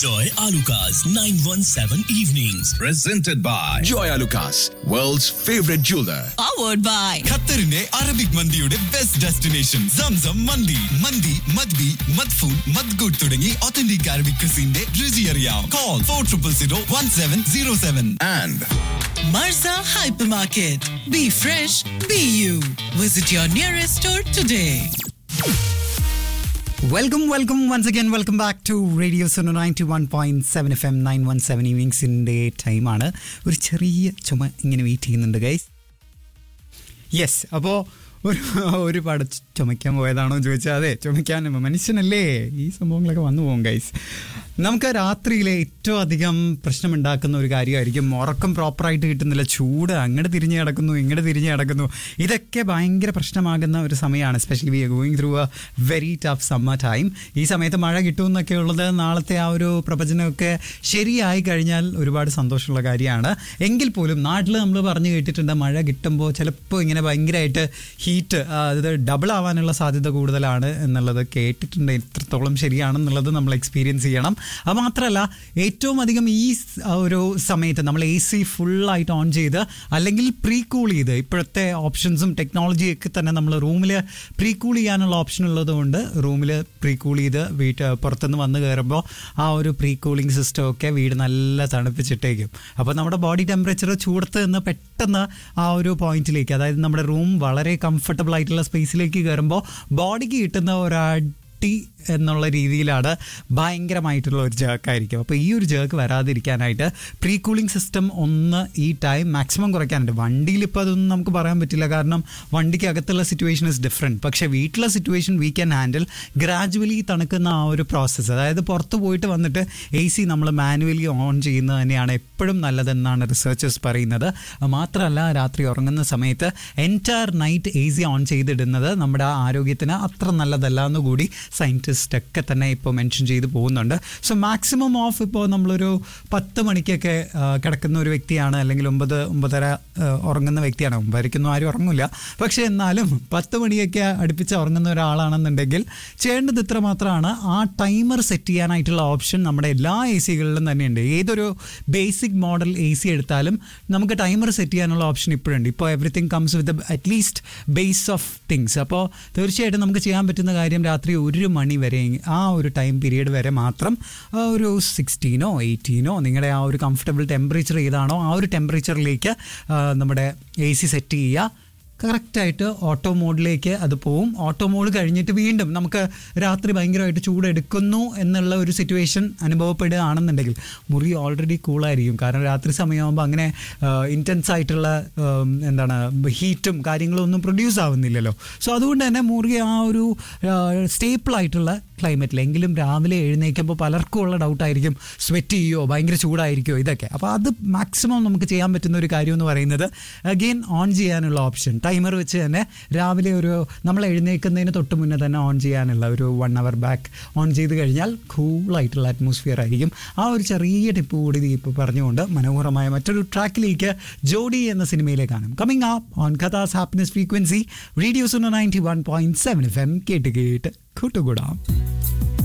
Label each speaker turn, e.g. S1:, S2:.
S1: Enjoy Alucard's 917 evenings.
S2: Presented by
S3: Joy Lucas, world's favorite jeweler.
S4: powered by
S5: ഖത്തറിന്റെ Arabic മന്തിയുടെ best destination സംസം മന്തി മന്തി മദ്ബി മദ്ഫൂൺ മദ്ഗുഡ് തുടങ്ങി ഒത്തന്റിക് അറബിക് ക്രിസിന്റെ രുചി അറിയാം call four triple zero one seven zero seven
S3: And
S4: Marza Hypermarket. Be fresh, be you. Visit your nearest store today.
S6: Welcome welcome once again welcome back to radio സോണോ ninety one point seven F M nine one seven ഈവനിങ്സിൻ്റെ ടൈമാണ് ഒരു ചെറിയ ചുമ ഇങ്ങനെ wait ചെയ്യുന്നുണ്ട് guys yes അപ്പോൾ ഒരു ഒരുപാട് ചുമയ്ക്കാൻ പോയതാണോ എന്ന് ചോദിച്ചാൽ അതെ ചുമയ്ക്കാൻ മനുഷ്യനല്ലേ ഈ സംഭവങ്ങളൊക്കെ വന്നു പോകും ഗൈസ് നമുക്ക് രാത്രിയിലെ ഏറ്റവും അധികം പ്രശ്നമുണ്ടാക്കുന്ന ഒരു കാര്യമായിരിക്കും ഉറക്കം പ്രോപ്പറായിട്ട് കിട്ടുന്നില്ല ചൂട് അങ്ങോട്ട് തിരിഞ്ഞ് കിടക്കുന്നു ഇങ്ങോട്ട് തിരിഞ്ഞ് കിടക്കുന്നു ഇതൊക്കെ ഭയങ്കര പ്രശ്നമാകുന്ന ഒരു സമയമാണ് especially we are going through a very tough summer time ഈ സമയത്ത് മഴ കിട്ടുമെന്നൊക്കെ ഉള്ളത് നാളത്തെ ആ ഒരു പ്രവചനമൊക്കെ ശരിയായി കഴിഞ്ഞാൽ ഒരുപാട് സന്തോഷമുള്ള കാര്യമാണ് എങ്കിൽ പോലും നാട്ടിൽ നമ്മൾ പറഞ്ഞു കേട്ടിട്ടുണ്ട് മഴ കിട്ടുമ്പോൾ ചിലപ്പോൾ ഇങ്ങനെ ഭയങ്കരമായിട്ട് ഹീറ്റ് അത് ഡബിൾ ആവാനുള്ള സാധ്യത കൂടുതലാണ് എന്നുള്ളത് കേട്ടിട്ടുണ്ട് എത്രത്തോളം ശരിയാണെന്നുള്ളത് നമ്മൾ എക്സ്പീരിയൻസ് ചെയ്യണം അത് മാത്രമല്ല ഏറ്റവും അധികം ഈ സ്- ആ ഒരു സമയത്ത് നമ്മൾ എ സി ഫുള്ളായിട്ട് ഓൺ ചെയ്ത് അല്ലെങ്കിൽ പ്രീ കൂൾ ചെയ്ത് ഇപ്പോഴത്തെ ഓപ്ഷൻസും ടെക്നോളജിയൊക്കെ തന്നെ നമ്മൾ റൂമിൽ പ്രീ കൂൾ ചെയ്യാനുള്ള ഓപ്ഷൻ ഉള്ളതുകൊണ്ട് റൂമിൽ പ്രീ കൂൾ ചെയ്ത് വീട്ട് പുറത്തുനിന്ന് വന്ന് കയറുമ്പോൾ ആ ഒരു പ്രീ കൂളിംഗ് സിസ്റ്റം ഒക്കെ വീട് നല്ല തണുപ്പിച്ചിട്ടേക്കും അപ്പോൾ നമ്മുടെ ബോഡി ടെമ്പറേച്ചർ ചൂടത്ത് നിന്ന് പെട്ടെന്ന് ആ ഒരു പോയിന്റിലേക്ക് അതായത് നമ്മുടെ റൂം വളരെ കംഫർട്ടബിൾ ആയിട്ടുള്ള സ്പേസിലേക്ക് കയറുമ്പോൾ ബോഡിക്ക് കിട്ടുന്ന ഒരു അടി എന്നുള്ള രീതിയിലാണ് ഭയങ്കരമായിട്ടുള്ള ഒരു ജേക്കായിരിക്കും അപ്പോൾ ഈ ഒരു ജേക്ക് വരാതിരിക്കാനായിട്ട് പ്രീ കൂളിംഗ് സിസ്റ്റം ഒന്ന് ഈ ടൈം മാക്സിമം കുറയ്ക്കാനുണ്ട് വണ്ടിയിൽ ഇപ്പോൾ അതൊന്നും നമുക്ക് പറയാൻ പറ്റില്ല കാരണം വണ്ടിക്ക് അകത്തുള്ള സിറ്റുവേഷൻ ഇസ് ഡിഫറെൻറ്റ് പക്ഷേ വീട്ടിലെ situation we can handle gradually തണുക്കുന്ന ആ ഒരു പ്രോസസ്സ് അതായത് പുറത്ത് പോയിട്ട് വന്നിട്ട് എ സി നമ്മൾ മാനുവലി ഓൺ ചെയ്യുന്നത് തന്നെയാണ് എപ്പോഴും നല്ലതെന്നാണ് റിസർച്ചേഴ്സ് പറയുന്നത് മാത്രമല്ല രാത്രി ഉറങ്ങുന്ന സമയത്ത് entire night A C on ചെയ്തിടുന്നത് നമ്മുടെ ആ ആരോഗ്യത്തിന് അത്ര നല്ലതല്ല എന്നുകൂടി സയൻറ്റിസ്റ്റ് ഒക്കെ തന്നെ ഇപ്പോൾ മെൻഷൻ ചെയ്ത് പോകുന്നുണ്ട് സോ മാക്സിമം ഓഫ് ഇപ്പോൾ നമ്മളൊരു പത്ത് മണിക്കൊക്കെ ആ, കിടക്കുന്ന ഒരു വ്യക്തിയാണ് അല്ലെങ്കിൽ ഒമ്പത് ഒമ്പതര ആ, ഉറങ്ങുന്ന വ്യക്തിയാണ് ഒമ്പതരയ്ക്കൊന്നും ആരും ഉറങ്ങില്ല പക്ഷേ എന്നാലും പത്ത് മണിയൊക്കെ അടുപ്പിച്ച് ഉറങ്ങുന്ന ഒരാളാണെന്നുണ്ടെങ്കിൽ ചെയ്യേണ്ടത് ഇത്ര മാത്രമാണ് ആ ടൈമർ സെറ്റ് ചെയ്യാനായിട്ടുള്ള ഓപ്ഷൻ നമ്മുടെ എല്ലാ എ സികളിലും തന്നെയുണ്ട് ഏതൊരു ബേസിക് മോഡൽ എ സി എടുത്താലും നമുക്ക് ടൈമർ സെറ്റ് ചെയ്യാനുള്ള ഓപ്ഷൻ ഇപ്പോഴുണ്ട് ഇപ്പോൾ everything comes with at least base of things അപ്പോൾ തീർച്ചയായിട്ടും നമുക്ക് ചെയ്യാൻ പറ്റുന്ന കാര്യം രാത്രി ഒരു മണി വരെ ആ ഒരു ടൈം പീരീഡ് വരെ മാത്രം ആ ഒരു സിക്സ്റ്റീനോ എയ്റ്റീനോ നിങ്ങളുടെ ആ ഒരു കംഫർട്ടബിൾ ടെമ്പറേച്ചർ ഏതാണോ ആ ഒരു ടെമ്പറേച്ചറിലേക്ക് നമ്മുടെ എ സി സെറ്റ് ചെയ്യുക കറക്റ്റായിട്ട് ഓട്ടോ മോഡിലേക്ക് അത് പോവും ഓട്ടോ മോഡ് കഴിഞ്ഞിട്ട് വീണ്ടും നമുക്ക് രാത്രി ഭയങ്കരമായിട്ട് ചൂടെടുക്കുന്നു എന്നുള്ള ഒരു സിറ്റുവേഷൻ അനുഭവപ്പെടുകയാണെന്നുണ്ടെങ്കിൽ മുറി ഓൾറെഡി കൂളായിരിക്കും കാരണം രാത്രി സമയമാകുമ്പോൾ അങ്ങനെ ഇൻറ്റൻസ് ആയിട്ടുള്ള ഉം, എന്താണ് ഹീറ്റും കാര്യങ്ങളും ഒന്നും പ്രൊഡ്യൂസ് ആവുന്നില്ലല്ലോ സോ അതുകൊണ്ട് തന്നെ മുറി ആ ഒരു സ്റ്റേപ്പിൾ ആയിട്ടുള്ള ക്ലൈമറ്റിൽ എങ്കിലും രാവിലെ എഴുന്നേൽക്കുമ്പോൾ പലർക്കും ഉള്ള ഡൗട്ടായിരിക്കും സ്വെറ്റ് ചെയ്യുമോ ഭയങ്കര ചൂടായിരിക്കുമോ ഇതൊക്കെ അപ്പോൾ അത് മാക്സിമം നമുക്ക് ചെയ്യാൻ പറ്റുന്ന ഒരു കാര്യം എന്ന് പറയുന്നത് അഗെയിൻ ഓൺ ചെയ്യാനുള്ള ഓപ്ഷൻ ടൈമർ വെച്ച് തന്നെ രാവിലെ ഒരു നമ്മൾ എഴുന്നേൽക്കുന്നതിന് തൊട്ട് മുന്നേ തന്നെ ഓൺ ചെയ്യാനുള്ള ഒരു വൺ അവർ ബാക്ക് ഓൺ ചെയ്ത് കഴിഞ്ഞാൽ കൂളായിട്ടുള്ള അറ്റ്മോസ്ഫിയർ ആയിരിക്കും ആ ഒരു ചെറിയ ടിപ്പ് കൂടി ഇത് ഇപ്പോൾ പറഞ്ഞുകൊണ്ട് മനോഹരമായ മറ്റൊരു ട്രാക്കിലേക്ക് ജോഡി എന്ന സിനിമയിലേക്കാണ് കമ്മിങ് ആപ്പ് ഓൺ കഥാസ് happiness frequency radios ninety one point seven F M കേട്ട് കേട്ട് കൂട്ടുകൂടാം